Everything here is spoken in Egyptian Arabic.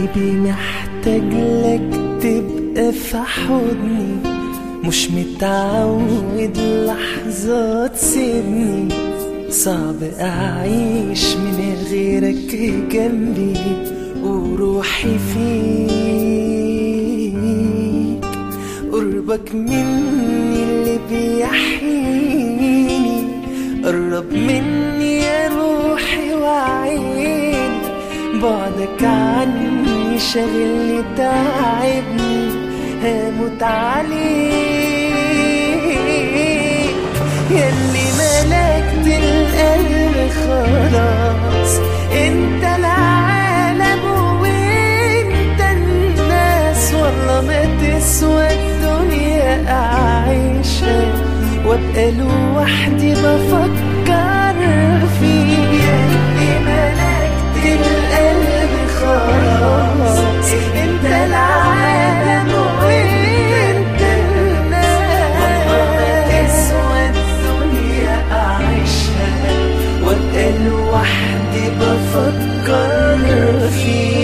حبيبي محتاج لك تبقى في حضني مش متعود لحظة تسيبني صعب أعيش من غيرك جنبي وروحي فيك قربك مني اللي بيحييني قرب مني يا روحي وعيني بعدك عني شاغلني تعبني هموت عليك ياللي ملكت القلب خلاص انت العالم وانت الناس والله ما تسوى الدنيا اعيشها وابقى لوحدي بفكر فيك ياللي ملكت القلب خلاص انت العالم وانت الناس تسوى الدنيا اعيشها وابقى لوحدي بفكر فيك